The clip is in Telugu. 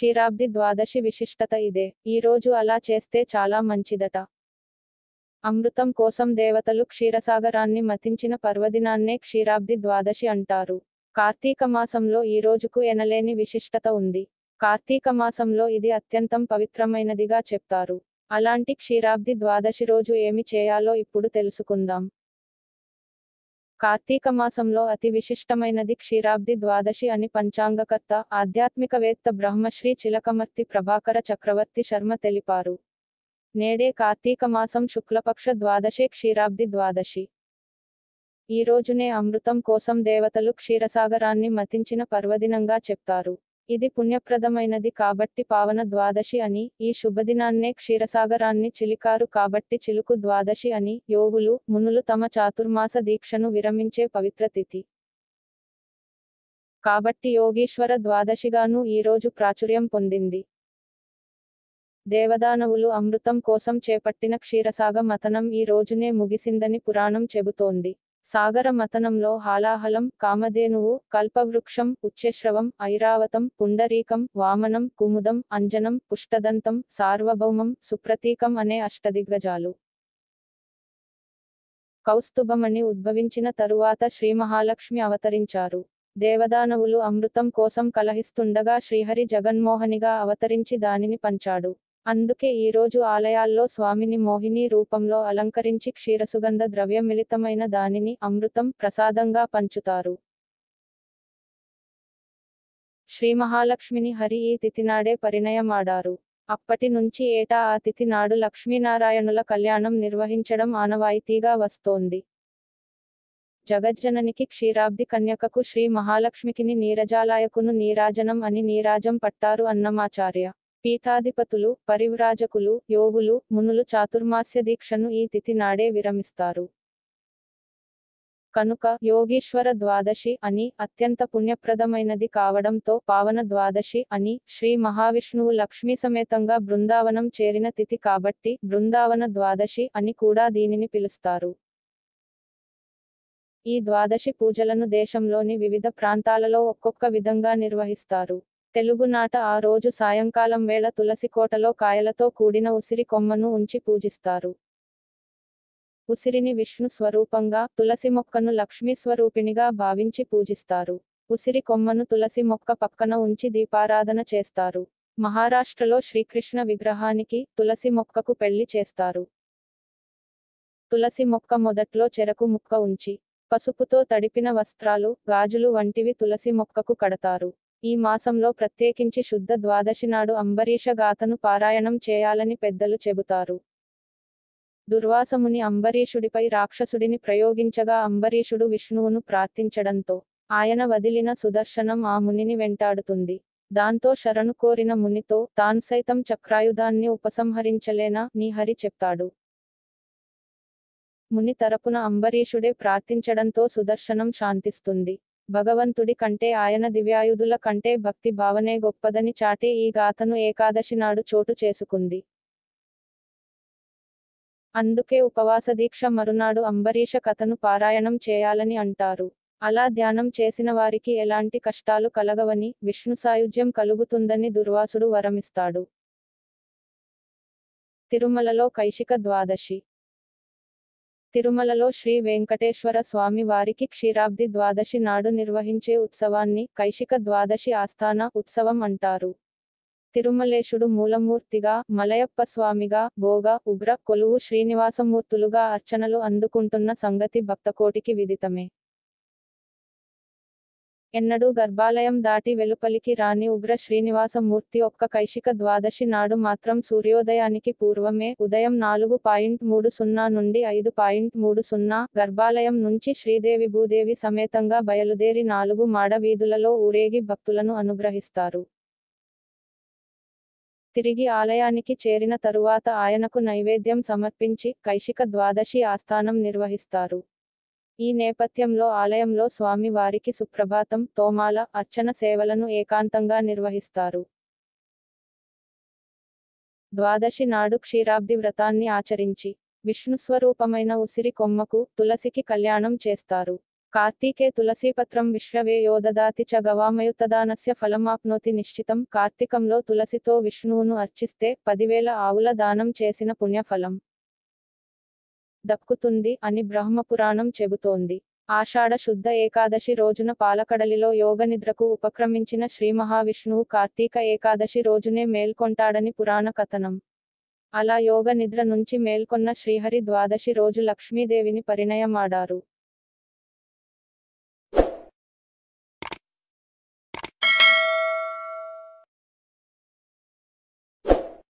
క్షీరాబ్ది ద్వాదశి విశిష్టత ఇదే ఈ రోజు అలా చేస్తే చాలా మంచిదట అమృతం కోసం దేవతలు క్షీరసాగరాన్ని మతించిన పర్వదినాన్నే క్షీరాబ్ది ద్వాదశి అంటారు కార్తీక మాసంలో ఈ రోజుకు ఎనలేని విశిష్టత ఉంది కార్తీక మాసంలో ఇది అత్యంతం పవిత్రమైనదిగా చెప్తారు అలాంటి క్షీరాబ్ది ద్వాదశి రోజు ఏమి చేయాలో ఇప్పుడు తెలుసుకుందాం కార్తీక మాసంలో అతి విశిష్టమైనది క్షీరాబ్ది ద్వాదశి అని పంచాంగకర్త ఆధ్యాత్మికవేత్త బ్రహ్మశ్రీ చిలకమర్తి ప్రభాకర చక్రవర్తి శర్మ తెలిపారు నేడే కార్తీక మాసం శుక్లపక్ష ద్వాదశే క్షీరాబ్ది ద్వాదశి ఈ రోజునే అమృతం కోసం దేవతలు క్షీరసాగరాన్ని మతించిన పర్వదినంగా చెప్తారు ఇది పుణ్యప్రదమైనది కాబట్టి పావన ద్వాదశి అని ఈ శుభదినాన్నే క్షీరసాగరాన్ని చిలికారు కాబట్టి చిలుకు ద్వాదశి అని యోగులు మునులు తమ చాతుర్మాస దీక్షను విరమించే పవిత్ర తిథి కాబట్టి యోగీశ్వర ద్వాదశిగాను ఈ రోజు ప్రాచుర్యం పొందింది దేవదానవులు అమృతం కోసం చేపట్టిన క్షీరసాగ మతనం ఈ రోజునే ముగిసిందని పురాణం చెబుతోంది సాగర మతనంలో హాలాహలం కామధేనువు కల్పవృక్షం ఉచ్ఛశ్రవం ఐరావతం పుండరీకం వామనం కుముదం అంజనం పుష్టదంతం సార్వభౌమం సుప్రతీకం అనే అష్టదిగ్గజాలు కౌస్తుభమణి ఉద్భవించిన తరువాత శ్రీ మహాలక్ష్మి అవతరించారు దేవదానవులు అమృతం కోసం కలహిస్తుండగా శ్రీహరి జగన్మోహనిగా అవతరించి దానిని పంచాడు అందుకే ఈ రోజు ఆలయాల్లో స్వామిని మోహిని రూపంలో అలంకరించి క్షీరసుగంధ ద్రవ్య మిళితమైన దానిని అమృతం ప్రసాదంగా పంచుతారు శ్రీ మహాలక్ష్మిని హరి ఈ తిథినాడే పరిణయమాడారు అప్పటి నుంచి ఏటా ఆ తిథి నాడు లక్ష్మీనారాయణుల కళ్యాణం నిర్వహించడం ఆనవాయితీగా వస్తోంది జగజ్జననికి క్షీరాబ్ది కన్యకకు శ్రీ మహాలక్ష్మికిని నీరజాలాయకును నీరాజనం అని నీరాజం పట్టారు అన్నమాచార్య పీఠాధిపతులు పరివ్రాజకులు యోగులు మునులు చాతుర్మాస్య దీక్షను ఈ తిథి నాడే విరమిస్తారు కనుక యోగీశ్వర ద్వాదశి అని అత్యంత పుణ్యప్రదమైనది కావడంతో పావన ద్వాదశి అని శ్రీ మహావిష్ణువు లక్ష్మీ సమేతంగా బృందావనం చేరిన తిథి కాబట్టి బృందావన ద్వాదశి అని కూడా దీనిని పిలుస్తారు ఈ ద్వాదశి పూజలను దేశంలోని వివిధ ప్రాంతాలలో ఒక్కొక్క విధంగా నిర్వహిస్తారు తెలుగునాట ఆ రోజు సాయంకాలం వేళ తులసి కోటలో కాయలతో కూడిన ఉసిరి కొమ్మను ఉంచి పూజిస్తారు ఉసిరిని విష్ణు స్వరూపంగా తులసి మొక్కను లక్ష్మీ స్వరూపిణిగా భావించి పూజిస్తారు ఉసిరి కొమ్మను తులసి మొక్క పక్కన ఉంచి దీపారాధన చేస్తారు మహారాష్ట్రలో శ్రీకృష్ణ విగ్రహానికి తులసి మొక్కకు పెళ్లి చేస్తారు తులసి మొక్క మొదట్లో చెరకు ముక్క ఉంచి పసుపుతో తడిపిన వస్త్రాలు గాజులు వంటివి తులసి మొక్కకు కడతారు ఈ మాసంలో ప్రత్యేకించి శుద్ధ ద్వాదశి నాడు అంబరీష గాథను పారాయణం చేయాలని పెద్దలు చెబుతారు దుర్వాసముని అంబరీషుడిపై రాక్షసుడిని ప్రయోగించగా అంబరీషుడు విష్ణువును ప్రార్థించడంతో ఆయన వదిలిన సుదర్శనం ఆ మునిని వెంటాడుతుంది దాంతో శరణు కోరిన మునితో తాను సైతం చక్రాయుధాన్ని ఉపసంహరించలేనా నీ హరి చెప్తాడు ముని తరపున అంబరీషుడే ప్రార్థించడంతో సుదర్శనం శాంతిస్తుంది భగవంతుడి కంటే ఆయన దివ్యాయుధుల కంటే భక్తి భావనే గొప్పదని చాటే ఈ గాథను ఏకాదశి నాడు చోటు చేసుకుంది అందుకే ఉపవాస దీక్ష మరునాడు అంబరీష కథను పారాయణం చేయాలని అంటారు అలా ధ్యానం చేసిన వారికి ఎలాంటి కష్టాలు కలగవని విష్ణు సాయుధ్యం కలుగుతుందని దుర్వాసుడు వరమిస్తాడు తిరుమలలో కైశిక ద్వాదశి తిరుమలలో శ్రీ వెంకటేశ్వర స్వామి వారికి క్షీరాబ్ది ద్వాదశి నాడు నిర్వహించే ఉత్సవాన్ని కైశిక ద్వాదశి ఆస్థాన ఉత్సవం అంటారు తిరుమలేశుడు మూలమూర్తిగా మలయప్ప స్వామిగా భోగ ఉగ్ర కొలువు శ్రీనివాసమూర్తులుగా అర్చనలు అందుకుంటున్న సంగతి భక్తకోటికి విదితమే ఎన్నడూ గర్భాలయం దాటి వెలుపలికి రాని ఉగ్ర శ్రీనివాసమూర్తి ఒక్క కైశిక ద్వాదశి నాడు మాత్రం సూర్యోదయానికి పూర్వమే ఉదయం నాలుగు పాయింట్ మూడు సున్నా నుండి ఐదు పాయింట్ మూడు సున్నా గర్భాలయం నుంచి శ్రీదేవి భూదేవి సమేతంగా బయలుదేరి నాలుగు మాడ వీధులలో ఊరేగి భక్తులను అనుగ్రహిస్తారు తిరిగి ఆలయానికి చేరిన తరువాత ఆయనకు నైవేద్యం సమర్పించి కైశిక ద్వాదశి ఆస్థానం నిర్వహిస్తారు ఈ నేపథ్యంలో ఆలయంలో స్వామి వారికి సుప్రభాతం తోమాల అర్చన సేవలను ఏకాంతంగా నిర్వహిస్తారు ద్వాదశి నాడు క్షీరాబ్ది వ్రతాన్ని ఆచరించి విష్ణు స్వరూపమైన ఉసిరి కొమ్మకు తులసికి కళ్యాణం చేస్తారు కార్తీకే తులసీపత్రం విశ్రవే యోదదాతి చ గవామయుతదానస్య ఫలమాప్నోతి నిశ్చితం కార్తీకంలో తులసితో విష్ణువును అర్చిస్తే పదివేల ఆవుల దానం చేసిన పుణ్యఫలం దక్కుతుంది అని బ్రహ్మపురాణం చెబుతోంది ఆషాఢ శుద్ధ ఏకాదశి రోజున పాలకడలిలో యోగనిద్రకు ఉపక్రమించిన శ్రీ మహావిష్ణువు కార్తీక ఏకాదశి రోజునే మేల్కొంటాడని పురాణ కథనం అలా యోగ నిద్ర నుంచి మేల్కొన్న శ్రీహరి ద్వాదశి రోజు లక్ష్మీదేవిని పరిణయమాడారు